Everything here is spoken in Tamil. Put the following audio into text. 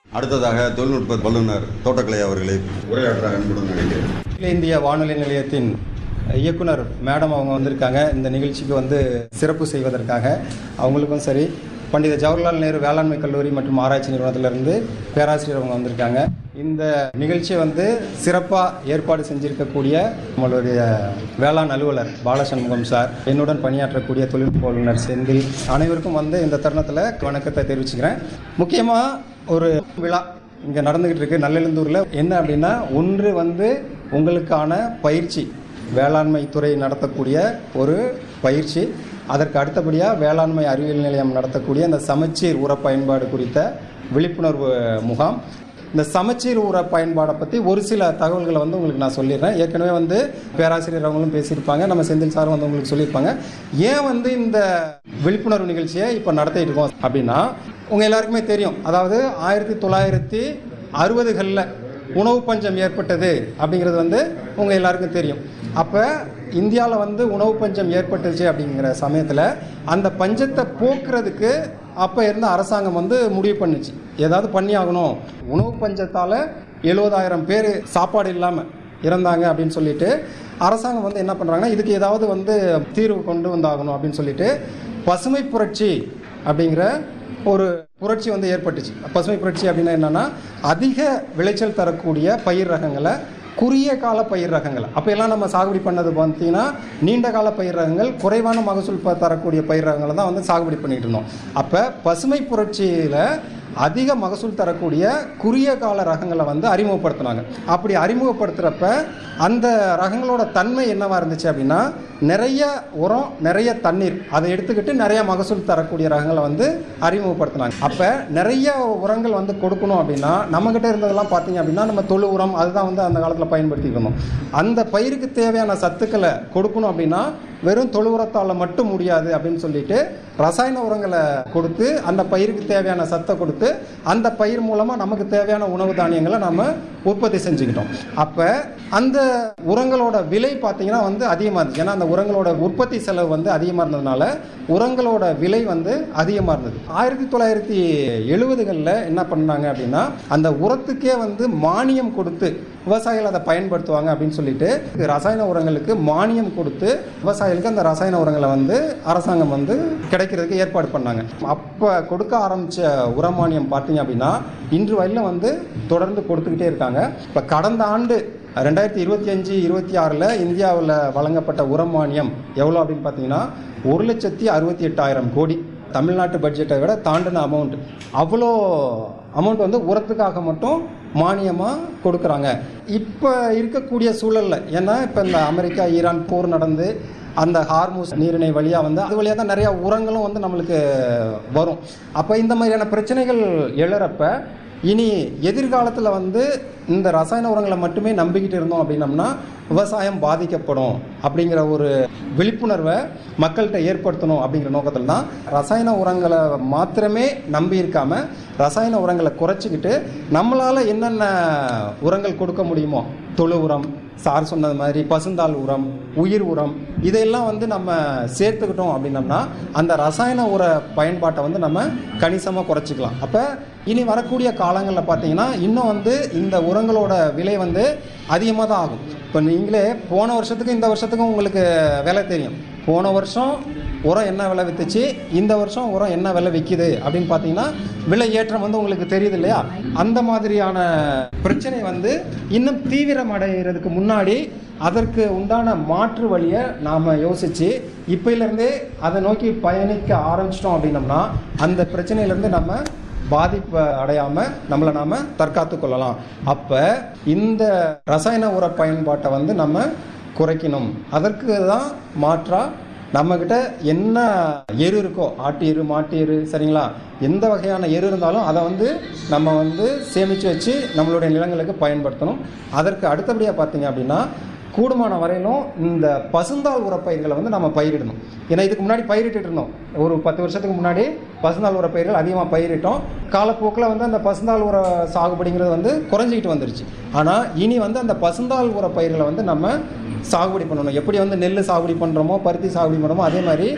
அடுத்ததாக தொழில்நுட்ப வல்லுநர் தோட்டக்கலை அவர்களை உரையாற்ற அன்புடன் நினைக்கிறேன் அகில இந்திய வானொலி நிலையத்தின் இயக்குனர் மேடம் அவங்க வந்திருக்காங்க இந்த நிகழ்ச்சிக்கு வந்து சிறப்பு செய்வதற்காக அவங்களுக்கும் சரி பண்டித ஜவஹர்லால் நேரு வேளாண்மை கல்லூரி மற்றும் ஆராய்ச்சி நிறுவனத்திலிருந்து பேராசிரியர் அவங்க வந்திருக்காங்க இந்த நிகழ்ச்சியை வந்து சிறப்பாக ஏற்பாடு செஞ்சிருக்கக்கூடிய நம்மளுடைய வேளாண் அலுவலர் பாலசண்முகம் சார் என்னுடன் பணியாற்றக்கூடிய தொழில்நுட்ப வல்லுநர் செந்தில் அனைவருக்கும் வந்து இந்த தருணத்தில் வணக்கத்தை தெரிவிச்சுக்கிறேன் முக்கியமாக ஒரு விழா இங்கே நடந்துக்கிட்டு இருக்கு நல்லெழுந்தூரில் என்ன அப்படின்னா ஒன்று வந்து உங்களுக்கான பயிற்சி வேளாண்மை துறை நடத்தக்கூடிய ஒரு பயிற்சி அதற்கு அடுத்தபடியாக வேளாண்மை அறிவியல் நிலையம் நடத்தக்கூடிய இந்த சமச்சீர் உர பயன்பாடு குறித்த விழிப்புணர்வு முகாம் இந்த சமச்சீர் உர பயன்பாடை பற்றி ஒரு சில தகவல்களை வந்து உங்களுக்கு நான் சொல்லிடுறேன் ஏற்கனவே வந்து பேராசிரியர் அவங்களும் பேசியிருப்பாங்க நம்ம செந்தில் சாரும் வந்து உங்களுக்கு சொல்லியிருப்பாங்க ஏன் வந்து இந்த விழிப்புணர்வு நிகழ்ச்சியை இப்போ நடத்திட்டு இருக்கோம் அப்படின்னா உங்கள் எல்லாருக்குமே தெரியும் அதாவது ஆயிரத்தி தொள்ளாயிரத்தி அறுபதுகளில் உணவு பஞ்சம் ஏற்பட்டது அப்படிங்கிறது வந்து உங்கள் எல்லாருக்கும் தெரியும் அப்போ இந்தியாவில் வந்து உணவு பஞ்சம் ஏற்பட்டுச்சு அப்படிங்கிற சமயத்தில் அந்த பஞ்சத்தை போக்குறதுக்கு அப்போ இருந்த அரசாங்கம் வந்து முடிவு பண்ணுச்சு ஏதாவது பண்ணி ஆகணும் உணவு பஞ்சத்தால் எழுபதாயிரம் பேர் சாப்பாடு இல்லாமல் இறந்தாங்க அப்படின்னு சொல்லிட்டு அரசாங்கம் வந்து என்ன பண்ணுறாங்கன்னா இதுக்கு ஏதாவது வந்து தீர்வு கொண்டு வந்தாகணும் அப்படின்னு சொல்லிட்டு பசுமை புரட்சி அப்படிங்கிற ஒரு புரட்சி வந்து ஏற்பட்டுச்சு பசுமை புரட்சி அப்படின்னா என்னென்னா அதிக விளைச்சல் தரக்கூடிய பயிர் ரகங்களை குறுகிய கால பயிர் ரகங்களை அப்போ எல்லாம் நம்ம சாகுபடி பண்ணது பார்த்தீங்கன்னா நீண்ட கால பயிர் ரகங்கள் குறைவான மகசூல் ப- தரக்கூடிய பயிர் ரகங்களை தான் வந்து சாகுபடி பண்ணிட்டு இருந்தோம் அப்போ பசுமை புரட்சியில் அதிக மகசூல் தரக்கூடிய குறுகிய கால ரகங்களை வந்து அறிமுகப்படுத்தினாங்க அப்படி அறிமுகப்படுத்துகிறப்ப அந்த ரகங்களோட தன்மை என்னவா இருந்துச்சு அப்படின்னா நிறைய உரம் நிறைய தண்ணீர் அதை எடுத்துக்கிட்டு நிறைய மகசூல் தரக்கூடிய ரகங்களை வந்து அறிமுகப்படுத்தினாங்க அப்போ நிறைய உரங்கள் வந்து கொடுக்கணும் அப்படின்னா நம்மக்கிட்ட இருந்ததெல்லாம் பார்த்தீங்க அப்படின்னா நம்ம தொழு உரம் அதுதான் வந்து அந்த காலத்தில் பயன்படுத்திட்டு இருந்தோம் அந்த பயிருக்கு தேவையான சத்துக்களை கொடுக்கணும் அப்படின்னா வெறும் தொழு உரத்தால் மட்டும் முடியாது அப்படின்னு சொல்லிட்டு ரசாயன உரங்களை கொடுத்து அந்த பயிருக்கு தேவையான சத்தை கொடுத்து அந்த பயிர் மூலமாக நமக்கு தேவையான உணவு தானியங்களை நம்ம உற்பத்தி செஞ்சுக்கிட்டோம் அப்போ அந்த உரங்களோட விலை பார்த்தீங்கன்னா வந்து அதிகமாக இருந்துச்சு ஏன்னா அந்த உரங்களோட உற்பத்தி செலவு வந்து அதிகமாக இருந்ததுனால உரங்களோட விலை வந்து அதிகமாக இருந்தது ஆயிரத்தி தொள்ளாயிரத்தி எழுபதுகளில் என்ன பண்ணாங்க அப்படின்னா அந்த உரத்துக்கே வந்து மானியம் கொடுத்து விவசாயிகள் அதை பயன்படுத்துவாங்க அப்படின்னு சொல்லிட்டு ரசாயன உரங்களுக்கு மானியம் கொடுத்து விவசாயிகளுக்கு அந்த ரசாயன உரங்களை வந்து அரசாங்கம் வந்து கிடைக்கிறதுக்கு ஏற்பாடு பண்ணாங்க அப்போ கொடுக்க ஆரம்பித்த உரமானியம் பார்த்தீங்க அப்படின்னா இன்று வரையிலும் வந்து தொடர்ந்து கொடுத்துக்கிட்டே இருக்காங்க இப்போ கடந்த ஆண்டு ரெண்டாயிரத்தி இருபத்தி அஞ்சு இருபத்தி ஆறில் இந்தியாவில் வழங்கப்பட்ட உரமானியம் எவ்வளோ அப்படின்னு பார்த்தீங்கன்னா ஒரு லட்சத்தி அறுபத்தி எட்டாயிரம் கோடி தமிழ்நாட்டு பட்ஜெட்டை விட தாண்டின அமௌண்ட் அவ்வளோ அமௌண்ட் வந்து உரத்துக்காக மட்டும் மானியமாக கொடுக்குறாங்க இப்போ இருக்கக்கூடிய சூழலில் ஏன்னா இப்போ இந்த அமெரிக்கா ஈரான் போர் நடந்து அந்த ஹார்மூஸ் நீரிணை வழியாக வந்து அது வழியாக தான் நிறையா உரங்களும் வந்து நம்மளுக்கு வரும் அப்போ இந்த மாதிரியான பிரச்சனைகள் எழறப்ப இனி எதிர்காலத்தில் வந்து இந்த ரசாயன உரங்களை மட்டுமே நம்பிக்கிட்டு இருந்தோம் அப்படின்னம்னா விவசாயம் பாதிக்கப்படும் அப்படிங்கிற ஒரு விழிப்புணர்வை மக்கள்கிட்ட ஏற்படுத்தணும் அப்படிங்கிற நோக்கத்தில் தான் ரசாயன உரங்களை மாத்திரமே நம்பி இருக்காம ரசாயன உரங்களை குறைச்சிக்கிட்டு நம்மளால் என்னென்ன உரங்கள் கொடுக்க முடியுமோ தொழு உரம் சார் சொன்னது மாதிரி பசுந்தாள் உரம் உயிர் உரம் இதையெல்லாம் வந்து நம்ம சேர்த்துக்கிட்டோம் அப்படின்னம்னா அந்த ரசாயன உர பயன்பாட்டை வந்து நம்ம கணிசமாக குறைச்சிக்கலாம் அப்போ இனி வரக்கூடிய காலங்களில் பார்த்தீங்கன்னா இன்னும் வந்து இந்த உரங்களோட விலை வந்து அதிகமாக தான் ஆகும் இப்போ நீங்களே போன வருஷத்துக்கும் இந்த வருஷத்துக்கும் உங்களுக்கு விலை தெரியும் போன வருஷம் உரம் என்ன விலை வித்துச்சு இந்த வருஷம் உரம் என்ன விலை விற்கிது அப்படின்னு பார்த்தீங்கன்னா விலை ஏற்றம் வந்து உங்களுக்கு தெரியுது இல்லையா அந்த மாதிரியான பிரச்சனை வந்து இன்னும் தீவிரம் அடைகிறதுக்கு முன்னாடி அதற்கு உண்டான மாற்று வழியை நாம் யோசித்து இப்போலேருந்தே அதை நோக்கி பயணிக்க ஆரம்பிச்சிட்டோம் அப்படின்னம்னா அந்த பிரச்சனையிலேருந்து நம்ம பாதிப்பு அடையாமல் நம்மளை நாம் தற்காத்து கொள்ளலாம் அப்போ இந்த ரசாயன உர பயன்பாட்டை வந்து நம்ம குறைக்கணும் அதற்கு தான் மாற்றாக நம்மக்கிட்ட என்ன எரு இருக்கோ ஆட்டு எரு மாட்டு எரு சரிங்களா எந்த வகையான எரு இருந்தாலும் அதை வந்து நம்ம வந்து சேமித்து வச்சு நம்மளுடைய நிலங்களுக்கு பயன்படுத்தணும் அதற்கு அடுத்தபடியாக பார்த்தீங்க அப்படின்னா கூடுமான வரையிலும் இந்த பசுந்தாள் உரப்பயிர்களை வந்து நம்ம பயிரிடணும் ஏன்னா இதுக்கு முன்னாடி பயிரிட்டு இருந்தோம் ஒரு பத்து வருஷத்துக்கு முன்னாடி பசுந்தாள் உரப்பயிர்கள் அதிகமாக பயிரிட்டோம் காலப்போக்கில் வந்து அந்த பசுந்தாள் உர சாகுபடிங்கிறது வந்து குறைஞ்சிக்கிட்டு வந்துருச்சு ஆனால் இனி வந்து அந்த பசுந்தாள் உர பயிர்களை வந்து நம்ம சாகுபடி பண்ணணும் எப்படி வந்து நெல் சாகுபடி பண்ணுறோமோ பருத்தி சாகுபடி பண்ணுறோமோ அதே மாதிரி